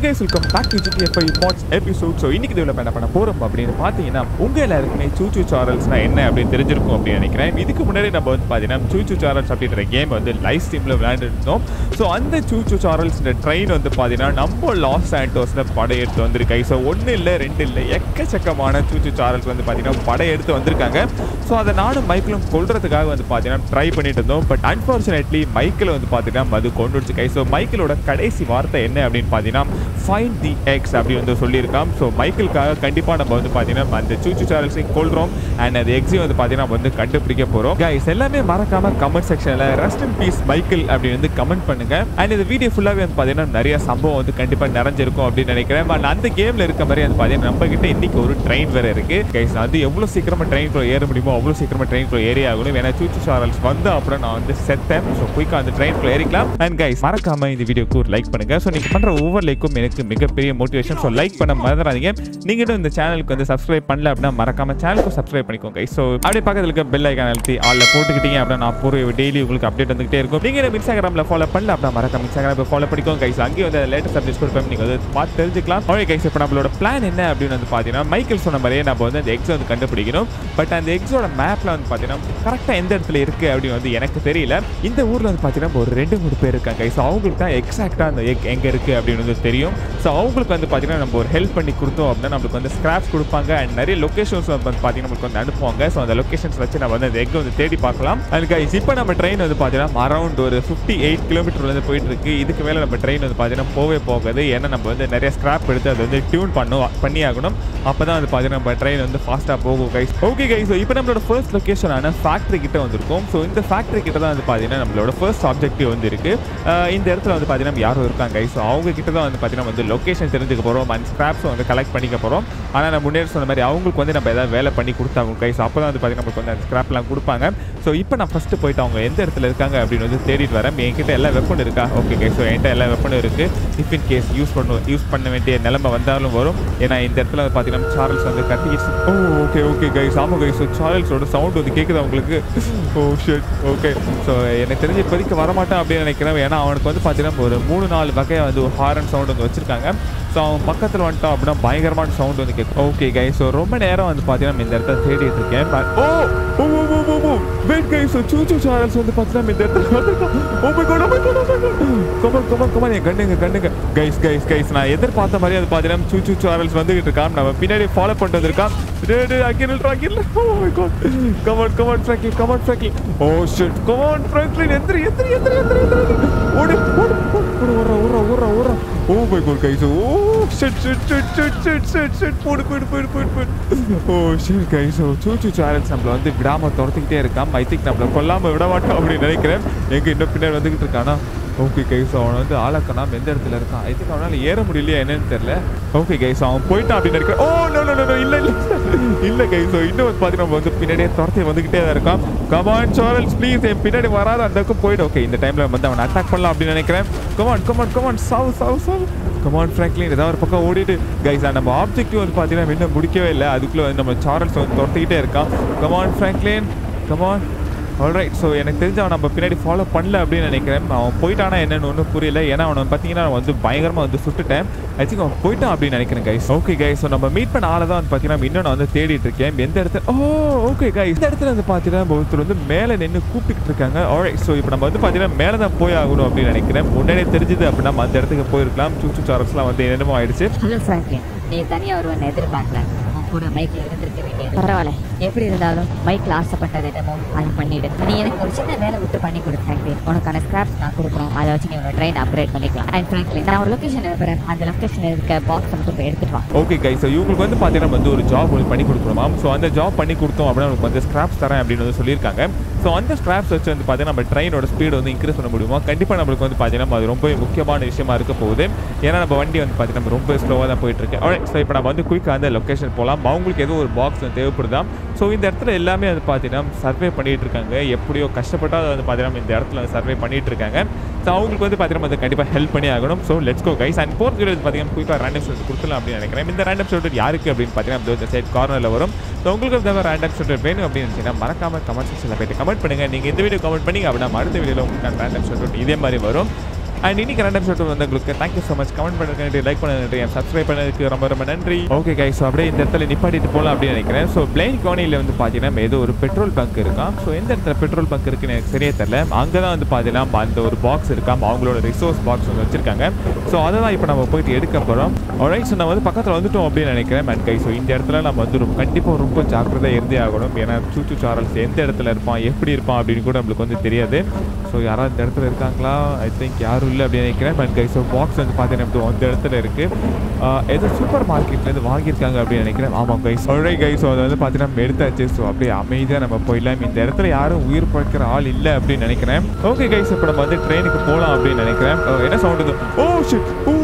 Guys welcome back to GTF five mods episode so இன்னைக்கு இதில் என்ன பண்ண போகிறோம் அப்படின்னு பார்த்தீங்கன்னா உங்க எல்லாருக்குமே சூச்சு சாரல்ஸ்னா என்ன அப்படின்னு தெரிஞ்சிருக்கும் அப்படின்னு நினைக்கிறேன் இதுக்கு முன்னாடி நம்ம வந்து பார்த்தீங்கன்னா சூச்சு சாரல்ஸ் அப்படின்ற கேம் வந்து லைவ் ஸ்ட்ரீமில் விளையாண்டுருந்தோம் ஸோ அந்த சூச்சு சாரல்ஸ் ட்ரெயின் வந்து பார்த்தீங்கன்னா நம்ம லாஸ் சாண்டோஸில் படையெடுத்து வந்திருக்கு ஸோ ஒன்று இல்லை ரெண்டு இல்லை எக்கச்சக்கமான சூச்சு சாரல்ஸ் வந்து பார்த்தீங்கன்னா படையெடுத்து வந்திருக்காங்க ஸோ அதை நானும் மைக்கிளும் கொல்றதுக்காக வந்து பார்த்தீங்கன்னா ட்ரை பண்ணிட்டு இருந்தோம் பட் அன்ஃபார்ச்சுனேட்லி மைக்கிள் வந்து பார்த்தீங்கன்னா அது கொண்டுடுச்சு கை ஸோ மைக்கிளோட கடைசி வார்த்தை என்ன அப்படின்னு பார்த்தீங்கன்னா ஃபைன் தி எக்ஸ் அப்படி வந்து சொல்லியிருக்கான் ஸோ மைக்கிளுக்காக கண்டிப்பாக நம்ம வந்து பார்த்தீங்கன்னா அந்த சூச்சு சாரல்ஸையும் கொள்றோம் அண்ட் அது எக்ஸையும் வந்து பார்த்தீங்கன்னா நம்ம வந்து கண்டுபிடிக்க போகிறோம் கைஸ் எல்லாமே மறக்காம கமெண்ட் செக்ஷனில் ரெஸ்ட் இன் பீஸ் மைக்கிள் அப்படின்னு வந்து கமெண்ட் பண்ணுங்க அண்ட் இந்த வீடியோ ஃபுல்லாகவே வந்து பார்த்தீங்கன்னா நிறைய சம்பவம் வந்து கண்டிப்பாக நிறைஞ்சிருக்கும் அப்படின்னு நினைக்கிறேன் பட் அந்த கேமில் இருக்க மாதிரி வந்து பார்த்தீங்கன்னா நம்ம கிட்ட இன்னைக்கு ஒரு ட்ரெயின் வேற இருக்கு கைஸ் அது எவ்வளோ சீக்கிரமா ட்ரெயின்குள்ள ஏற முடியுமோ அவ்வளோ சீக்கிரமா ட்ரெயின்குள்ள ஏறி ஆகணும் ஏன்னா சூச்சு சாரல்ஸ் வந்து அப்புறம் நான் வந்து செத்தேன் ஸோ குயிக்காக அந்த ட்ரெயின்குள்ள ஏறிக்கலாம் அண்ட் கைஸ் மறக்காம இந்த வீடியோக்கு ஒரு லைக் பண்ணுங்க ஸோ நீங்க பண்ற ஒவ்வொரு லைக்கும் எனக்கு மிகப்பெரிய மோட்டிவேஷன் ஸோ லைக் பண்ண மறந்துடாதீங்க நீங்களும் இந்த சேனலுக்கு வந்து சப்ஸ்கிரைப் பண்ணல அப்படின்னா மறக்காம சேனலுக்கு சப்ஸ்கிரைப் பண்ணிக்கோங்க ஸோ அப்படியே பக்கத்தில் இருக்க பெல் ஐக்கான் அழுத்தி ஆளில் போட்டுக்கிட்டீங்க அப்படின்னா நான் போகிற டெய்லி உங்களுக்கு அப்டேட் வந்துகிட்டே இருக்கும் நீங்க நம்ம இன்ஸ்டாகிராமில் ஃபாலோ பண்ணல அப்படின்னா மறக்காம இன்ஸ்டாகிராமில் ஃபாலோ பண்ணிக்கோங்க கைஸ் அங்கேயும் வந்து லேட்டஸ்ட் அப்டேட்ஸ் கொடுப்பேன் நீங்கள் வந்து பார்த்து தெரிஞ்சுக்கலாம் ஓகே கைஸ் இப்போ நம்மளோட பிளான் என்ன அப்படின்னு வந்து பார்த்தீங்கன்னா மைக்கேல் சொன்ன மாதிரியே நம்ம வந்து அந்த எக்ஸ் வந்து கண்டுபிடிக்கணும் பட் அந்த எக்ஸோட மேப்பில் வந்து பார்த்தீங்கன்னா கரெக்டாக எந்த இடத்துல இருக்குது அப்படின்னு வந்து எனக்கு தெரியல இந்த ஊரில் வந்து பார்த்தீங்கன்னா ஒரு ரெண்டு மூணு பேர் இருக்காங்க ஸோ அவங்களுக்கு தான் எக்ஸாக்டாக அந்த எக் எங்கே இருக்குது அப்படின்னு வந்து தெரியும் ஸோ அவங்களுக்கு வந்து பார்த்தீங்கன்னா நம்ம ஒரு ஹெல்ப் பண்ணி கொடுத்தோம் அப்படின்னா நம்மளுக்கு வந்து ஸ்கிராப்ஸ் கொடுப்பாங்க அண்ட் நிறைய லொக்கேஷன்ஸ் வந்து பார்த்தீங்கன்னா நம்மளுக்கு வந்து அனுப்புவாங்க ஸோ அந்த லொக்கேஷன்ஸ் வச்சு நம்ம வந்து அந்த எக் வந்து தேடி பார்க்கலாம் அண்ட் கைஸ் இப்போ நம்ம ட்ரெயின் வந்து பார்த்தீங்கன்னா அரௌண்ட் ஒரு ஃபிஃப்டி எயிட் கிலோமீட்டர்லேருந்து போயிட்டு இருக்கு இதுக்கு மேலே நம்ம ட்ரெயின் வந்து பார்த்தீங்கன்னா போவே போகாது ஏன்னா நம்ம வந்து நிறைய ஸ்கிராப் எடுத்து அதை வந்து டியூன் பண்ணும் பண்ணி ஆகணும் அப்போ தான் வந்து பார்த்தீங்கன்னா நம்ம ட்ரெயின் வந்து ஃபாஸ்ட்டாக போகும் கைஸ் ஓகே கைஸ் இப்போ நம்மளோட ஃபர்ஸ்ட் லொக்கேஷனான ஃபேக்ட்ரி கிட்ட வந்திருக்கோம் ஸோ இந்த ஃபேக்ட்ரி கிட்ட தான் வந்து பார்த்தீங்கன்னா நம்மளோட ஃபர்ஸ்ட் ஆப்ஜெக்டிவ் வந்து இருக்கு அஹ் இந்த இடத்துல வந்து பார்த்தீங்கன்னா யாரும் இருக்காங்க ஸோ அவங்க கிட்ட தான் வந்து பார்த்தீங்கன்னா வந்து லொக்கேஷன் தெரிஞ்சுக்க போகிறோம் அண்ட் ஸ்கிராப்ஸும் வந்து கலெக்ட் பண்ணிக்க போகிறோம் ஆனால் நான் முன்னேறி சொன்ன மாதிரி அவங்களுக்கு வந்து நம்ம ஏதாவது வேலை பண்ணி கொடுத்தாங்க கைஸ் அப்போ தான் வந்து பார்த்தீங்கன்னா நமக்கு வந்து அந்த ஸ்கிராப்லாம் கொடுப்பாங்க ஸோ இப்போ நான் ஃபஸ்ட்டு போயிட்டு அவங்க எந்த இடத்துல இருக்காங்க அப்படின்னு வந்து தேடிட்டு வரேன் என்கிட்ட எல்லா வெப்பன் இருக்கா ஓகே கைஸ் ஸோ என்கிட்ட எல்லா வெப்பனும் இருக்குது இஃப் இன் கேஸ் யூஸ் பண்ண யூஸ் பண்ண வேண்டிய நிலைமை வந்தாலும் வரும் ஏன்னா இந்த இடத்துல வந்து பார்த்தீங்கன்னா சார்ல்ஸ் வந்து கத்திக்கிச்சு ஓ ஓகே ஓகே கைஸ் ஆமாம் கைஸ் ஸோ சார்ல்ஸோட சவுண்ட் வந்து கேட்குது அவங்களுக்கு ஓ ஷிட் ஓகே ஸோ எனக்கு தெரிஞ்சு இப்போதைக்கு வரமாட்டான் அப்படின்னு நினைக்கிறேன் ஏன்னா அவனுக்கு வந்து பார்த்தீங்கன்னா ஒரு மூணு நாலு வகையாக வந்து ஒரு ஹாரன் சவுண்ட் வந்து வச்சிருக்காங்க ஸோ அவன் பக்கத்தில் வந்துட்டான் அப்படின்னா பயங்கரமான சவுண்ட் வந்து கேட்கும் ஓகே கை ஸோ ரொம்ப நேரம் வந்து பார்த்தீங்கன்னா இந்த இடத்துல தேடிட்டு இருக்கேன் But- oh oh oh oh oh oh wait guy so Choo Choo Charles வந்து பார்த்தீங்கன்னா இந்த இடத்துல வந்திருக்கான் oh my god oh my god oh my god come on come on come on என் கண்ணுங்க கண்ணுங்க கைஸ் கைஸ் கைஸ் நான் எதிர்பார்த்த மாதிரி அது பார்த்தீங்கன்னா சூச்சு சாரல்ஸ் வந்துகிட்டு இருக்கான் நம்ம பின்னாடி ஃபாலோ பண்ணிட்டு வந்திருக்கான் டே டே Akhil Akhil oh my god come on come on Franklin come on Franklin oh shit come on Franklin எந்திரி எந்திரி எந்திரி எந்திரி எந்திரி ஓடு ஓடு ஓடு ஓடுறா ஓடுறா ஓடுறா ஓடுறா oh my god guys oh shit shit shit shit shit shit shit போடு போடு போடு போடு போடு oh shit guys oh Choo Choo Charles நம்மள வந்து விடாம துரத்திக்கிட்டே இருக்கான் ஐ திங்க் நம்மள கொல்லாம விட மாட்டோம் அப்படின்னு நினைக்கிறேன் எங்க இன்னும் பின்னாடி வந்துகிட்டு இருக்கானா ஓகே கைஸ் அவன் வந்து ஆளக்கணாம் எந்த இடத்துல இருக்கான் ஐ திங்க் அவனால ஏற முடியலையா என்னன்னு தெரியல ஓகே கைஸ் அவன் போயிட்டான் அப்படின்னு நினைக்கிறேன் ஓ நோ நோ நோ இல்ல இல்ல இல்ல கைஸ் இன்னும் வந்து பாத்தீங்கன்னா நம்ம வந்து பின்னாடியே துரத்தி வந்துகிட்டே தான் இருக்கான் கமான் சார்ல்ஸ் ப்ளீஸ் என் பின்னாடி வராத அந்த பக்கம் போயிடு ஓகே இந்த டைம்ல வந்து அவனை அட்டாக் பண்ணலாம் அப்படின்னு நினைக்கிறேன் கமான் கமான் கமான் சாவு சாவு சாவு கமான் ஃப்ராங்க்லின் ஏதாவது ஒரு பக்கம் ஓடிட்டு கைஸ் நம்ம ஆப்ஜெக்டிவ் வந்து பார்த்தீங்கன்னா இன்னும் முடிக்கவே இல்லை அதுக்குள்ளே வந்து நம்ம சார்ல்ஸ் வந்து துரத்திக்கிட்டே இருக்கான் come on Franklin come on alright so எனக்கு தெரிஞ்சு அவன் நம்ம பின்னாடி ஃபாலோ பண்ணல அப்படின்னு நினைக்கிறேன் அவன் போயிட்டானா என்னன்னு ஒன்றும் புரியல ஏன்னா அவனை பார்த்தீங்கன்னா நான் வந்து பயங்கரமாக வந்து சுட்டுட்டேன் ஐ திங்க் அவன் போயிட்டான் அப்படின்னு நினைக்கிறேன் கைஸ் ஓகே கைஸ் ஸோ நம்ம மீட் பண்ண ஆளை தான் வந்து பார்த்தீங்கன்னா இன்னும் நான் வந்து தேடிட்டு இருக்கேன் எந்த இடத்துல ஓ ஓகே கைஸ் இந்த இடத்துல வந்து பார்த்தீங்கன்னா ஒருத்தர் வந்து மேலே நின்று கூப்பிட்டுக்கிட்டு இருக்காங்க ஆல்ரைட் ஸோ இப்போ நம்ம வந்து பார்த்தீங்கன்னா மேலே தான் போய் ஆகணும் அப்படின்னு நினைக்கிறேன் முன்னாடியே தெரிஞ்சது அப்படின்னா நம்ம அந்த இடத்துக்கு போயிருக்கலாம் சூச்சு சாரஸ்லாம் வந்து என்னென்னமோ ஆயிடுச்சு ஹலோ ஃப்ராங்க்லின் நீ தனியாக வருவன் எதிர்பார்க்கல உன் கூட மைக்கில் இருந்திருக்க வேண்டியது பரவாயில்ல எப்படி இருந்தாலும் மைக்கில் ஆசைப்பட்டது என்னமோ அதை பண்ணிடு நீ எனக்கு ஒரு சின்ன வேலை விட்டு பண்ணி கொடு ஃப்ராங்க்லின் உனக்கான ஸ்கிராப்ஸ் நான் கொடுக்குறோம் அதை வச்சு நீ உன்னோட ட்ரெயின் அப்கிரேட் பண்ணிக்கலாம் அண்ட் ஃப்ராங்க்லின் நான் ஒரு லொக்கேஷன் இருக்கிறேன் அந்த லொக்கேஷன் இருக்க பாக்ஸ் மட்டும் போய் எடுத்துட்டு வா ஓகே கைஸ் ஸோ இவங்களுக்கு வந்து பார்த்தீங்கன்னா வந்து ஒரு ஜாப் வந்து பண்ணி கொடுக்கணுமாம் ஸோ அந்த ஜாப் பண்ணி கொடுத்தோம் அப்படின்னா நமக்கு வந்து ஸ்கிராப்ஸ் தரேன் அப்படின்னு வந்து சொல்லியிருக்காங்க ஸோ அந்த ஸ்கிராப்ஸ் வச்சு வந்து பார்த்தீங்கன்னா நம்ம ட்ரெயினோட ஸ்பீடு வந்து இன்க்ரீஸ் பண்ண முடியுமா கண்டிப்பாக நம்மளுக்கு வந்து பார்த்தீங்கன்னா அது ரொம்ப முக்கியமான விஷயமா இருக்க போகுது ஏன்னா நம்ம வண்டி வந்து பார்த்தீங்கன்னா நம்ம ரொம்ப ஸ்லோவாக தான் போயிட்டு இருக்கு Alright, ஸோ இப்போ நம்ம வந்து குயிக்காக அந்த லொக்கேஷன் போகலாம் அவங்களுக்கு ஏதோ ஒரு பாக்ஸ் வந்து தேவைப்படுதாம் ஸோ இந்த இடத்துல எல்லாமே வந்து பார்த்தீங்கன்னா சர்வே பண்ணிட்டு இருக்காங்க எப்படியோ கஷ்டப்பட்டா அதை வந்து பார்த்தீங்கன்னா இந்த இடத்துல சர்வே பண்ணிட்டு இருக்காங்க ஸோ அவங்களுக்கு வந்து பார்த்தீங்கன்னா வந்து கண்டிப்பாக ஹெல்ப் பண்ணி ஆகணும் so let's go guys and fourth video பார்த்தீங்கன்னா குயிக்காக ரேண்டம் ஷூட் கொடுக்கலாம் அப்படின்னு நினைக்கிறேன் இந்த ரேண்டம் ஷூட் யாருக்கு அப்படின்னு பார்த்தீங்கன்னா இந்த சைட் கார்னரில் வரும் ஸோ உங்களுக்கு இந்த ரேண்டம் ஷூட் வேணும் அப்படின்னு நினச்சிங்கன்னா மறக்காம கமெண்ட் செக்ஷனில் போயிட்டு கமெண்ட் பண்ணுங்க நீங்கள் இந்த வீடியோ கமெண்ட் பண்ணி அப்படின்னா அடுத்த வீடியோவில் உங்களுக்கு ரேண்டம் ஷூட் இதே மாதிரி வரும் அண்ட் இன்னைக்கு ரெண்டு எபிசோட் வந்து உங்களுக்கு தேங்க்யூ ஸோ மச் கமெண்ட் பண்ணுறது லைக் பண்ணுறது சப்ஸ்கிரைப் பண்ணதுக்கு ரொம்ப ரொம்ப நன்றி ஓகே கைஸ் ஸோ அப்படியே இந்த இடத்துல நிப்பாட்டிட்டு போகலாம் அப்படின்னு நினைக்கிறேன் ஸோ பிளைன் கோனியில் வந்து பார்த்தீங்கன்னா ஏதோ ஒரு பெட்ரோல் பங்க் இருக்காம் ஸோ எந்த இடத்துல பெட்ரோல் பங்க் இருக்குன்னு எனக்கு சரியே தெரியல அங்கே தான் வந்து பார்த்தீங்கன்னா அந்த ஒரு பாக்ஸ் இருக்காம் அவங்களோட ரிசோர்ஸ் பாக்ஸ் வந்து வச்சிருக்காங்க ஸோ அதை தான் இப்போ நம்ம போயிட்டு எடுக்க போகிறோம் alright ஸோ நம்ம வந்து பக்கத்தில் வந்துட்டோம் அப்படின்னு நினைக்கிறேன் மேன் கை ஸோ இந்த இடத்துல நம்ம வந்து ரொம்ப கண்டிப்பாக ரொம்ப ஜாக்கிரதையாக இருந்தே ஆகணும் ஏன்னா சூச்சு சாரல்ஸ் எந்த இடத்துல இருப்பான் எப்படி இருப்பான் அப்படின்னு கூட நம்மளுக்கு வந்து தெரியாது ஸோ யாராவது இந்த இடத்துல இருக்காங்களா ஐ திங்க் யாரும் இல்லை அப்படின்னு நினைக்கிறேன் மேன் கை ஸோ பாக்ஸ் வந்து பார்த்தீங்கன்னா அந்த இடத்துல இருக்குது ஏதோ சூப்பர் மார்க்கெட்லேருந்து வாங்கியிருக்காங்க அப்படின்னு நினைக்கிறேன் ஆமாம் கைஸ் alright கைஸ் ஸோ அதை வந்து பார்த்தீங்கன்னா நம்ம எடுத்தாச்சு ஸோ அப்படியே அமைதியாக நம்ம போயிடலாம் இந்த இடத்துல யாரும் உயிர் பழைக்கிற ஆள் இல்லை அப்படின்னு நினைக்கிறேன் ஓகே கைஸ் இப்போ நம்ம வந்து ட்ரெயினுக்கு போகலாம் அப்படின்னு நினைக்கிறேன் அஹ் என்ன sound oh shit oh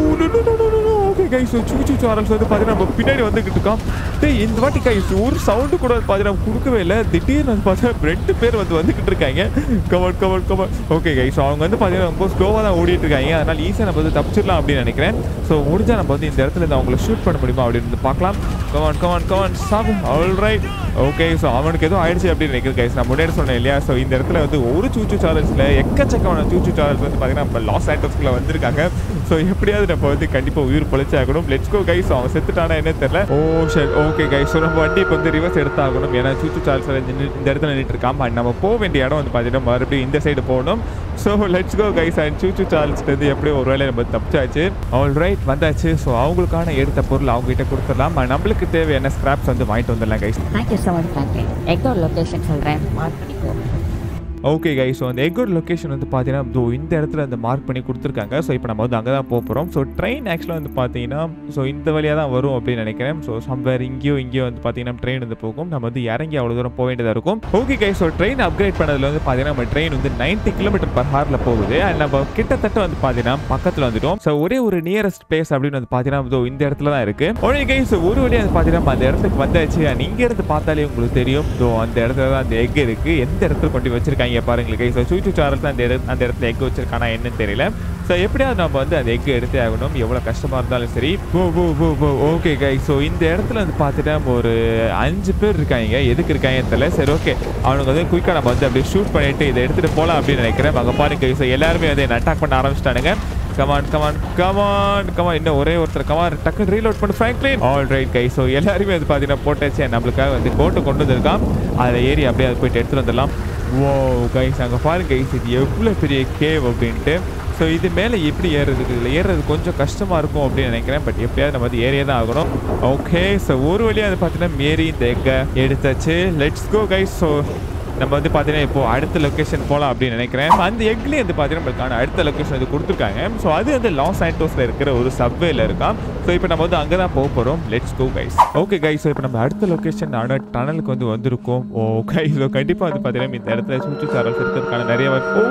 okay guys Choo Choo Charles வந்து பார்த்தீங்கன்னா நம்ம பின்னாடி வந்துகிட்டு இருக்கோம் டேய் இந்த வாட்டி கைஸ் ஒரு சவுண்டு கூட பார்த்தீங்கன்னா கொடுக்கவே இல்லை திடீர்னு வந்து பார்த்தீங்கன்னா ரெண்டு பேர் வந்து வந்துகிட்டு இருக்காங்க cover cover cover okay guys அவங்க வந்து பார்த்தீங்கன்னா ரொம்ப ஸ்லோவாக தான் ஓடிட்டு இருக்காங்க அதனால ஈஸியாக நம்ம வந்து தப்பிச்சிடலாம் அப்படின்னு நினைக்கிறேன் ஸோ முடிஞ்சா நம்ம வந்து இந்த இடத்துல இருந்து அவங்கள ஷூட் பண்ண முடியுமா அப்படின்னு வந்து பார்க்கலாம் come on come on come on Chop all right okay so அவனுக்கு எதுவும் ஆயிடுச்சு அப்படின்னு நினைக்கிறேன் கைஸ் நான் முன்னாடி சொன்னேன் இல்லையா ஸோ இந்த இடத்துல வந்து ஒரு சூச்சு சார்ஜஸில் எக்கச்சக்கமான சூச்சு சார்ஜஸ் வந்து பார்த்தீங்கன்னா நம்ம லாஸ் ஆண்டோஸ்க்குள்ள வந்திருக்காங்க ஸோ எப்படியாவது நம்ம வந்து கண்டிப்பாக உயிர் பொழைச்சாகணும் லெட்ஸ் கோ கைஸ் அவன் செத்துட்டானா என்ன தெரியல ஓ சரி ஓகே கைஸ் ஸோ நம்ம வண்டி இப்போ வந்து ரிவர்ஸ் எடுத்தாகணும் ஏன்னா சூச்சு சார்ஜஸில் இந்த இடத்துல நின்றுட்டு இருக்காம and நம்ம போக வேண்டிய இடம் வந்து பார்த்தீங்கன்னா மறுபடியும் இந்த சைடு போகணும் so let's go guys and Choo Choo சார்ஜஸ்லேருந்து எப்படியும் ஒரு வேளை நம்ம தப்பிச்சாச்சு ஆல் ரைட் வந்தாச்சு ஸோ அவங்களுக்கான எடுத்த பொருள் அவங்க கிட்ட கொடுத்துடலாம் And நம்மளுக்கு தேவையான ஸ்கிராப்ஸ் வந்து வாங்கிட்டு வந்துடலாம் guys thank you so much Franklin எக்கோட லொக்கேஷன் சொல்கிறேன் மார்க் பண்ணிக்கோ ஓகே கை ஸோ அந்த எக்கோட் லொக்கேஷன் வந்து பார்த்தீங்கன்னா இதோ இந்த இடத்துல அந்த மார்க் பண்ணி கொடுத்துருக்காங்க ஸோ இப்போ நம்ம வந்து அங்கே தான் போக போகிறோம் ஸோ ட்ரெயின் ஆக்சுவலாக வந்து பார்த்தீங்கன்னா ஸோ இந்த வழியாக தான் வரும் அப்படின்னு நினைக்கிறேன் ஸோ சம்வேர் இங்கேயோ இங்கேயோ வந்து பார்த்தீங்கன்னா ட்ரெயின் வந்து போகும் நம்ம வந்து இறங்கி அவ்வளோ தூரம் போக வேண்டியதாக இருக்கும் okay guy so train upgrade பண்ணதில் வந்து பார்த்தீங்கன்னா நம்ம ட்ரெயின் வந்து 90 கிலோமீட்டர் பர் ஹாரில் போகுது அண்ட் நம்ம கிட்டத்தட்ட வந்து பார்த்தீங்கன்னா பக்கத்தில் வந்துட்டோம் ஸோ ஒரே ஒரு நியரஸ்ட் பிளேஸ் அப்படின்னு வந்து பார்த்தீங்கன்னா இதோ இந்த இடத்துல தான் இருக்கு ஓகே கை ஸோ ஒரு வழியாக வந்து பார்த்தீங்கன்னா அந்த இடத்துக்கு வந்தாச்சு அண்ட் இங்கே இருந்து பார்த்தாலே உங்களுக்கு தெரியும் இதோ அந்த இடத்துல தான் அந்த எக் இருக்கு எந்த இடத்துல கொண்டு வச்சிருக்காங்க பாருங்க கை ஸோ சூச்சு சாரல் தான் அந்த இட அந்த இடத்துல எக் வச்சிருக்கானா என்னன்னு தெரியல ஸோ எப்படியாவது நம்ம வந்து அந்த எக் எடுத்தே ஆகணும் எவ்வளோ கஷ்டமாக இருந்தாலும் சரி ஓ oh oh oh okay guy so இந்த இடத்துல வந்து பார்த்துட்டா ஒரு அஞ்சு பேர் இருக்காங்க எதுக்கு இருக்காங்கன்னு தெரியல சரி ஓகே அவனுக்கு வந்து குயிக்காக நம்ம வந்து அப்படியே ஷூட் பண்ணிட்டு இதை எடுத்துகிட்டு போகலாம் அப்படின்னு நினைக்கிறேன் அங்கே பாருங்க ஸோ எல்லாருமே வந்து என்ன அட்டாக் பண்ண ஆரம்பிச்சிட்டானுங்க கமான் கமான் கமான் கமான் இன்னும் ஒரே ஒருத்தர் கமான் டக்கு ரீலோட் பண்ணு Franklin all right guy so எல்லாருமே வந்து பார்த்தீங்கன்னா போட்டாச்சு நம்மளுக்காக வந்து கோட்டை கொண்டு வந்திருக்கான் அதில் ஏறி அப்படியே அது போயிட்டு எடுத்துகிட்டு வந்துடலாம் ஓ கைஸ் அங்கே பாருங்க கைஸ் இது எவ்வளோ பெரிய கேவ் அப்படின்ட்டு ஸோ இது மேலே எப்படி ஏறுறதுக்கு இதில் ஏறுறது கொஞ்சம் கஷ்டமாக இருக்கும் அப்படின்னு நினைக்கிறேன் பட் எப்படியாவது நம்ம வந்து ஏறியே தான் ஆகணும் ஓகே ஸோ ஒரு வழியாக வந்து பார்த்தீங்கன்னா மேரி இந்த எக்கை எடுத்தாச்சு லெட்ஸ் கோ கைஸ் ஸோ நம்ம வந்து பார்த்தீங்கன்னா இப்போ அடுத்த லொக்கேஷன் போகலாம் அப்படின்னு நினைக்கிறேன் அந்த எக்லேயே வந்து பார்த்தீங்கன்னா நம்மளுக்கான அடுத்த லொக்கேஷன் வந்து கொடுத்துருக்காங்க ஸோ அது வந்து லாஸ் ஆண்டோஸில் இருக்கிற ஒரு சப்வேல இருக்கான் ஸோ இப்போ நம்ம வந்து அங்கே தான் போக போகிறோம் let's go guys okay guys so இப்போ நம்ம அடுத்த லொக்கேஷன் ஆன டனலுக்கு வந்து வந்திருக்கோம் ஓ கைஸ் ஸோ கண்டிப்பாக வந்து பார்த்தீங்கன்னா இந்த இடத்துல சூச்சு சாரல்ஸ் இருக்கிறதுக்கான நிறைய ஓ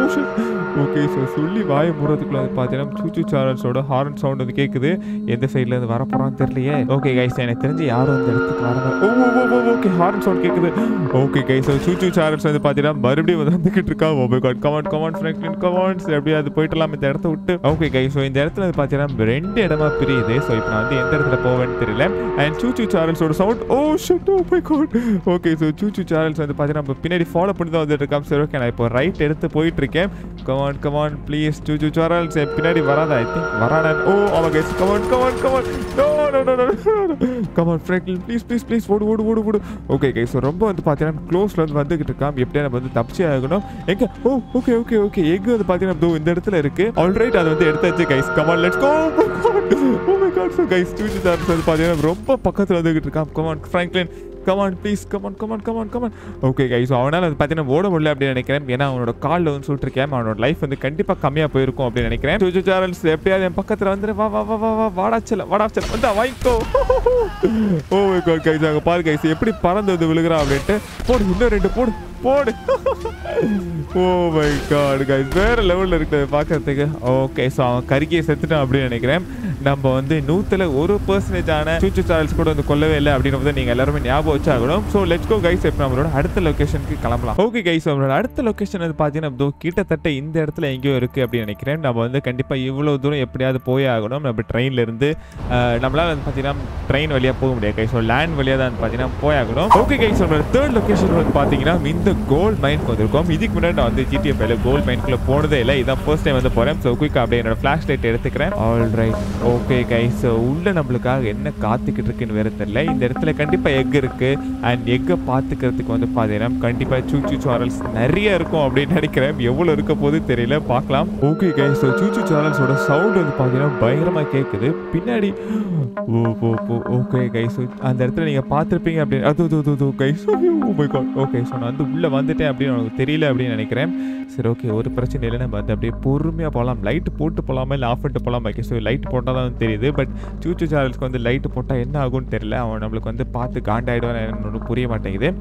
ஓகே ஸோ சொல்லி வாய மூறதுக்குள்ள வந்து பார்த்தீங்கன்னா சூச்சு சாரல்ஸோட ஹார்ன் சவுண்ட் வந்து கேட்குது எந்த சைடில் இருந்து வர போகிறான்னு தெரியலையே ஓகே கைஸ் எனக்கு தெரிஞ்சு யாரும் இந்த இடத்துக்கு வரணும் oh oh oh okay horn sound கேட்குது okay guys so Choo Choo Charles வந்து பார்த்தீங்கன்னா மறுபடியும் வந்து வந்துகிட்டு இருக்கா oh my god come on come on Franklin கமாண்ட்ஸ் எப்படியா அது போயிட்டலாம் இந்த இடத்த விட்டு ஓகே கைஸ் ஸோ இந்த இடத்துல வந்து பார்த்தீங்கன்னா ரெண்டு இடமா பிரியுது ஸோ இப்போ நான் வந்து எந்த இடத்துல போவேன்னு தெரியல அண்ட் சூச்சு சாரல்ஸோட sound oh shit oh my god okay so Choo Choo Charles வந்து பார்த்தீங்கன்னா நம்ம பின்னாடி ஃபாலோ பண்ணி தான் வந்துட்டு இருக்கோம் சரி ஓகே நான் இப்போ ரைட் எடுத்து போயிட்டு இருக்கேன் come on come on please Choo Choo Charles என் பின்னாடி வராதா ஐ திங்க் வரானா ஓ அவன் guys come on come on come on no no no no come on Franklin please please please ஓடு ஓடு ஓடு ஓடு ஓகே கைஸ் ஸோ ரொம்ப வந்து பார்த்தீங்கன்னா க்ளோஸ்ல வந்து வந்துகிட்டு இருக்கான் எப்படியா நம்ம வந்து தப்பிச்சே ஆகணும் எங்க ஓ ஓகே ஓகே ஓகே எங்க வந்து பார்த்தீங்கன்னா இதோ இந்த இடத்துல இருக்கு ஆல்ரைட் அது வந்து எடுத்தாச்சு guys come on let's go oh my god so guys Choo Choo Charles வந்து பார்த்தீங்கன்னா ரொம்ப பக்கத்தில் வந்துகிட்டு இருக்கான் come on Franklin come on please come on come on come on come on okay guys அவனால் வந்து பார்த்தீங்கன்னா ஓட முடியல அப்படின்னு நினைக்கிறேன் ஏன்னா அவனோட காலில் வந்து சுட்டிருக்கேன் அவனோட லைஃப் வந்து கண்டிப்பாக கம்மியாக போயிருக்கும் அப்படின்னு நினைக்கிறேன் சூச்சு சாரல்ஸ் எப்படியாவது என் பக்கத்தில் வந்துரு வா வா வா வா வா வாடாச்சல வாடாச்சல வந்தா வாங்கிக்கோ ஓ மை காட் கைஸ் அங்கே பாரு கைஸ் எப்படி பறந்து வந்து விழுகிறான் அப்படின்ட்டு போடு இன்னும் ரெண்டு போடு போடு ஓ மை காட் கைஸ் வேற லெவலில் இருக்குது பார்க்கறதுக்கு ஓகே ஸோ அவன் கருகியை செத்துட்டான் அப்படின்னு நினைக்கிறேன் நம்ம வந்து நூத்துல ஒரு பர்சன்டேஜ் ஆன சூச்சு சார்ல்ஸ் கூட வந்து கொல்லவே இல்லை அப்படின்னு வந்து நீங்க எல்லாருமே ஞாபகம் வச்சாகணும் ஸோ லெட்ஸ் கோ கைஸ் இப்போ நம்மளோட அடுத்த லொகேஷனுக்கு கிளம்பலாம் ஓகே கைஸ் நம்மளோட அடுத்த லொகேஷன் வந்து பார்த்தீங்கன்னா இதோ கிட்டத்தட்ட இந்த இடத்துல எங்கேயோ இருக்கு அப்படின்னு நினைக்கிறேன் நம்ம வந்து கண்டிப்பா இவ்வளவு தூரம் எப்படியாவது போயே ஆகணும் நம்ம ட்ரெயின்ல இருந்து அஹ், நம்மளால வந்து பார்த்தீங்கன்னா ட்ரெயின் வழியா போக முடியாது கைஸ் ஸோ லேண்ட் வழியா தான் வந்து பார்த்தீங்கன்னா போயாகணும் ஓகே கைஸ் நம்மளோட தேர்ட் லொகேஷன் வந்து பார்த்தீங்கன்னா இந்த இந்த கோல்ட் மைனுக்கு வந்திருக்கோம் இதுக்கு முன்னாடி நான் வந்து ஜிடிஎஃப்ல கோல்ட் மைனுக்குள்ள போனதே இல்லை இதான் ஃபர்ஸ்ட் டைம் வந்து போறேன் ஸோ குயிக் அப்படியே என்னோட ஃபிளாஷ் லைட் எடுத்துக்கிறேன் ஆல் ரைட் ஓகே கைஸ் உள்ள நம்மளுக்காக என்ன காத்துக்கிட்டு இருக்குன்னு வேற தெரியல இந்த இடத்துல கண்டிப்பா எக் இருக்கு அண்ட் எக்கை பார்த்துக்கிறதுக்கு வந்து பார்த்தீங்கன்னா கண்டிப்பா சூச்சு சாரல்ஸ் நிறைய இருக்கும் அப்படின்னு நினைக்கிறேன் எவ்வளவு இருக்க போது தெரியல பார்க்கலாம் ஓகே கைஸ் சூச்சு சாரல்ஸோட சவுண்ட் வந்து பார்த்தீங்கன்னா பயங்கரமா கேட்குது பின்னாடி ஓ ஓ ஓ ஓகே கைஸ் அந்த இடத்துல நீங்க பார்த்துருப்பீங்க அப்படின்னு அது அது அது guys oh my god okay so நான் வந்து உள்ள வந்துட்டேன் அப்படின்னு எனக்கு தெரியல அப்படின்னு நினைக்கிறேன் சரி ஓகே ஒரு பிரச்சனை இல்லை நம்ம வந்து அப்படியே பொறுமையாக போகலாம் லைட் போட்டு போகலாமா இல்லை ஆஃப் பண்ணிட்டு போகலாமா ஓகே ஸோ லைட் போட்டால் தான் தெரியுது பட் சூச்சு சாரல்ஸ்க்கு வந்து லைட் போட்டால் என்ன ஆகும்னு தெரியல அவன் நம்மளுக்கு வந்து பார்த்து காண்டாயிடுவான் எனக்கு புரிய மாட்டேங்குது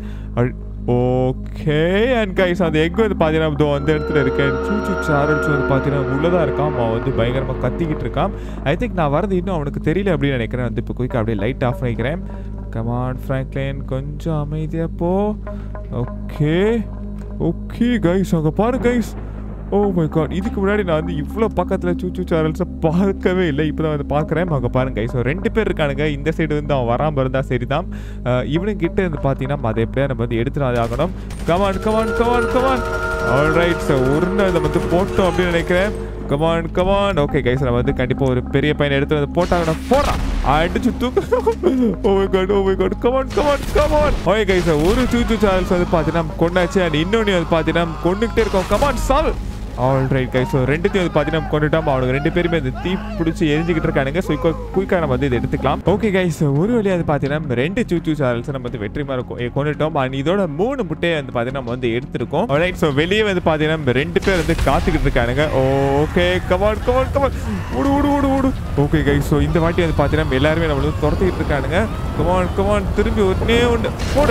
ஓகே அண்ட் கைஸ் அந்த எக் வந்து பார்த்தீங்கன்னா இதோ அந்த இடத்துல இருக்கேன் சூச்சு சாரல்ஸ் வந்து பார்த்தீங்கன்னா உள்ளதாக இருக்கான் அவன் வந்து பயங்கரமாக கத்திக்கிட்டு இருக்கான் ஐ திங்க் நான் வரது இன்னும் அவனுக்கு தெரியல அப்படின்னு நினைக்கிறேன் வந்து இப்போ குயிக்காக அப்படியே லைட் ஆஃப் பண்ணிக்கிறேன் கமான் ஃப்ராங்க்லின் கொஞ்சம் அமைதியாக போ ஓகே ஓகே கைஸ் அங்கே பாரு கைஸ் ஓ மை காட் இதுக்கு முன்னாடி நான் வந்து இவ்வளோ பக்கத்தில் சூச்சு சாரல்ஸை பார்க்கவே இல்லை இப்போ தான் வந்து பார்க்குறேன் அங்கே பாருங்க கைஸ் ஸோ ரெண்டு பேர் இருக்கானுங்க இந்த சைடு வந்து அவன் வராமல் இருந்தால் சரி தான் இவனுக்கு கிட்ட இருந்து பார்த்தீங்கன்னா அதை எப்படியா நம்ம வந்து எடுத்துட்டு ஆகணும் come on come on come on come on all right so உருண்டை அதை வந்து போட்டோம் அப்படின்னு நினைக்கிறேன் கமான் கமான் ஓகே கைஸ் நம்ம வந்து கண்டிப்பாக ஒரு பெரிய பையனை எடுத்து வந்து போட்டாங்கன்னா போடுறான் அடிச்சு தூக்கு oh my god oh my god come on come on come on okay guys ஒரு சூச்சு சாரல்ஸ் வந்து பார்த்தீங்கன்னா கொண்டாச்சு அண்ட் இன்னொன்று வந்து பார்த்தீங்கன்னா கொண்டுகிட்டே இருக்கோம் கமான் சால் ஆல் ரைட் கைஸ் ஸோ ரெண்டுத்தையும் வந்து பார்த்தீங்கன்னா கொண்டுட்டோம் அவனுக்கு ரெண்டு பேருமே அந்த தீ பிடிச்சி எரிஞ்சுக்கிட்டு இருக்கானுங்க ஸோ குயிக்காக நம்ம வந்து இதை எடுத்துக்கலாம் ஓகே கைஸ் ஒரு வழியாக வந்து பார்த்தீங்கன்னா ரெண்டு சூச்சு சாரல்ஸ் நம்ம வந்து வெற்றி மாதிரி கொண்டுட்டோம் அண்ட் இதோட மூணு முட்டையை வந்து பார்த்தீங்கன்னா நம்ம வந்து எடுத்திருக்கோம் ரைட் ஸோ வெளியே வந்து பார்த்தீங்கன்னா ரெண்டு பேர் வந்து காத்துக்கிட்டு இருக்கானுங்க ஓகே கமான் கமான் கமான் ஓடு ஓடு ஓடு ஓடு ஓகே கைஸ் ஸோ இந்த வாட்டி வந்து பார்த்தீங்கன்னா எல்லாருமே நம்ம வந்து துரத்திக்கிட்டு இருக்கானுங்க கமான் கமான் திரும்பி ஒன்னே ஒன்று போடு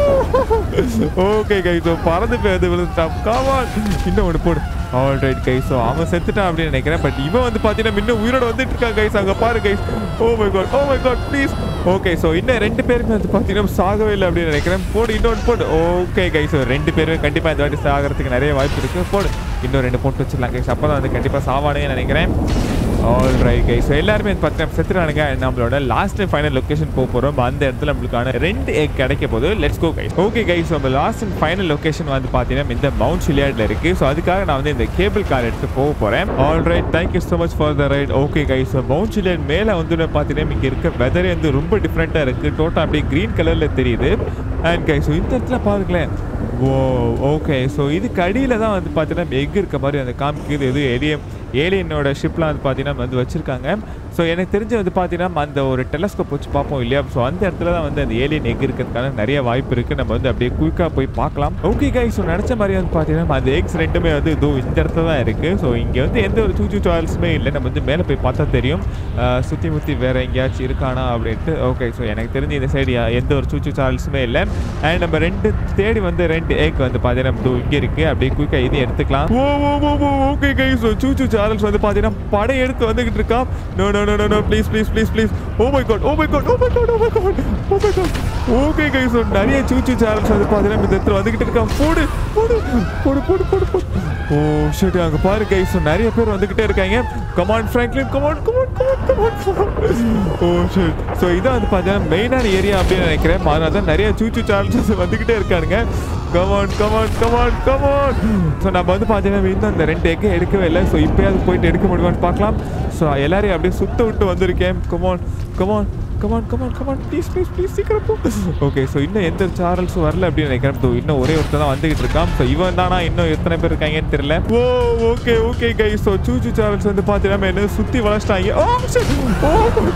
ஓகே கைஸ் ஸோ பறந்து போய் அது விழுந்துட்டான் கமான் இன்னும் ஒன்று போடு ஆல் ரைட் கைஸ் ஸோ அவன் செத்துட்டான் அப்படின்னு நினைக்கிறேன் பட் இவன் வந்து பார்த்தீங்கன்னா இன்னும் உயிரோட வந்துட்டு இருக்கான் கைஸ் அங்கே பாரு guys oh my god oh my god please okay so இன்னும் ரெண்டு பேருமே வந்து பார்த்தீங்கன்னா சாகவே இல்லை அப்படின்னு நினைக்கிறேன் போடு இன்னொன்று போடு ஓகே கைஸ் ஸோ ரெண்டு பேருமே கண்டிப்பாக இந்த வாட்டி சாகிறதுக்கு நிறைய வாய்ப்பு இருக்குது போடு இன்னும் ரெண்டு போட்டு வச்சிடலாம் கைஸ் அப்போ தான் வந்து கண்டிப்பாக சாவானே நினைக்கிறேன் ஆல் ரைட் கைஸ் ஸோ எல்லாருமே வந்து பார்த்தீங்கன்னா செத்துறானுங்க நம்மளோட லாஸ்ட் ஃபைனல் லொக்கேஷன் போக போகிறோம் அந்த இடத்துல நம்மளுக்கான ரெண்டு எக் கிடைக்க போது let's go guys okay guys நம்ம லாஸ்ட் அண்ட் ஃபைனல் லொக்கேஷன் வந்து பார்த்தீங்கன்னா இந்த மவுண்ட் ஷிலியார்டில் இருக்குது ஸோ அதுக்காக நான் வந்து இந்த கேபிள் கார் எடுத்து போக போகிறேன் all right thank you so much for the ride okay guys so Mount ஷிலியார்ட் மேலே வந்து பார்த்தீங்கன்னா இங்கே இருக்க வெதரே வந்து ரொம்ப டிஃப்ரெண்ட்டாக இருக்குது டோட்டல் அப்படியே க்ரீன் கலரில் தெரியுது அண்ட் கைஸ் ஸோ இந்த இடத்துல பாருங்களேன் ஓ ஓகே ஸோ இதுக்கு அடியில் தான் வந்து பார்த்தீங்கன்னா எக் இருக்க மாதிரி அந்த காமிக்குது எது எலிய ஏலியனோட ஷிப்லாம் வந்து பார்த்தீங்கன்னா வந்து வச்சுருக்காங்க ஸோ எனக்கு தெரிஞ்சு வந்து பார்த்தீங்கன்னா அந்த ஒரு டெலஸ்கோப் வச்சு பார்ப்போம் இல்லையா ஸோ அந்த இடத்துல தான் வந்து அந்த ஏலியன் எக் இருக்கிறதுக்கான நிறைய வாய்ப்பு இருக்குது நம்ம வந்து அப்படியே குயிக்காக போய் பார்க்கலாம் ஓகே கைஸ் ஸோ நினச்ச மாதிரி வந்து பார்த்தீங்கன்னா அந்த எக்ஸ் ரெண்டுமே வந்து இதோ இந்த இடத்துல தான் இருக்குது ஸோ இங்கே வந்து எந்த ஒரு சூச்சு சாயல்ஸுமே இல்லை நம்ம வந்து மேலே போய் பார்த்தா தெரியும் சுற்றி முற்றி வேறு எங்கேயாச்சும் இருக்கானா அப்படின்ட்டு ஓகே ஸோ எனக்கு தெரிஞ்சு இந்த சைடு எந்த ஒரு சூச்சு சாயல்ஸுமே இல்லை அண்ட் நம்ம ரெண்டு தேடி வந்து ரெண்டு எக் வந்து பார்த்தீங்கன்னா இதோ இங்கே இருக்குது அப்படியே குயிக்காக இது எடுத்துக்கலாம் oh oh oh oh okay guys so Choo Choo Charles வந்து பார்த்தீங்கன்னா படை எடுத்து வந்துகிட்டு இருக்கான் no no no no no please please please please oh my god oh my god oh my god oh my god oh my god okay guys so நிறைய Choo Choo Charles வந்து பார்த்தீங்கன்னா இந்த இடத்துல வந்துகிட்டு இருக்கான் போடு போடு போடு போடு போடு போடு ஓ ஷிட் அங்கே பாரு கைஸ் ஸோ நிறைய பேர் வந்துகிட்டே இருக்காங்க come on Franklin come on come on come on come on oh shit so இதான் வந்து பார்த்தீங்கன்னா மெயினான ஏரியா அப்படின்னு நினைக்கிறேன் அதனால தான் நிறைய சூச்சு சாரல்ஸ் வந்துகிட்டே இருக்கானுங்க come on come on come on come on so நம்ம வந்து பார்த்தீங்கன்னா இன்னும் அந்த ரெண்டு எக்கை எடுக்கவே இல்லை ஸோ இப்போயாவது போயிட்டு எடுக்க முடியுமான்னு பார்க்கலாம் ஸோ எல்லாரையும் அப்படியே சுத்த விட்டு வந்திருக்கேன் come on come on come on come on come on please please please சீக்கிரம் போ ஓகே ஸோ இன்னும் எந்த சாரல்ஸும் வரல அப்படின்னு நினைக்கிறேன் ஸோ இன்னும் ஒரே ஒருத்தர் தான் வந்துகிட்டு இருக்கான் ஸோ இவன் தானா இன்னும் எத்தனை பேர் இருக்காங்கன்னு தெரியல oh okay okay guy so Choo Choo Charles வந்து பார்த்தீங்கன்னா என்ன சுற்றி வளர்ச்சிட்டாங்க oh shit. Oh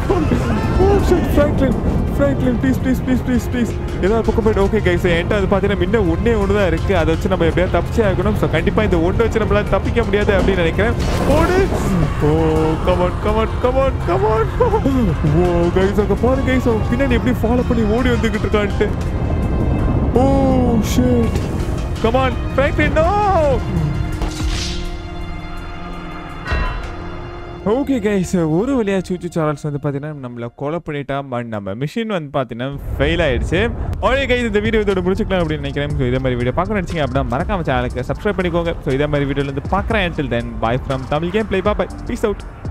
oh shit. Franklin Franklin please please please please please ஏதாவது பக்கம் போய்ட்டு ஓகே கைஸ் என்கிட்ட அது பார்த்தீங்கன்னா இன்னும் ஒன்றே ஒன்று தான் இருக்குது அதை வச்சு நம்ம எப்படியா தப்பிச்சே ஆகணும் ஸோ கண்டிப்பாக இந்த ஒன்று வச்சு நம்மளால தப்பிக்க முடியாது அப்படின்னு நினைக்கிறேன் ஓடு oh come on come on come on come on oh guys அங்கே பாரு கைஸ் அவன் பின்னாடி எப்படி ஃபாலோ பண்ணி ஓடி வந்துக்கிட்டு இருக்கான்ட்டு oh shit come on Franklin no okay guys ஒரு வழியாக சூச்சு சாரல்ஸ் வந்து பார்த்தீங்கன்னா நம்மளை கொலை பண்ணிட்டா பட் நம்ம மிஷின் வந்து பார்த்தீங்கன்னா ஃபெயில் ஆயிடுச்சு ஓகே கைஸ் இந்த வீடியோ இதோட முடிச்சுக்கலாம் அப்படின்னு நினைக்கிறேன் ஸோ இதே மாதிரி வீடியோ பார்க்கணும் நினச்சிங்க அப்படின்னா மறக்காம சேனலுக்கு சப்ஸ்கிரைப் பண்ணிக்கோங்க ஸோ இதே மாதிரி வீடியோலேருந்து பார்க்குறேன் until then bye from Tamil game play bye peace out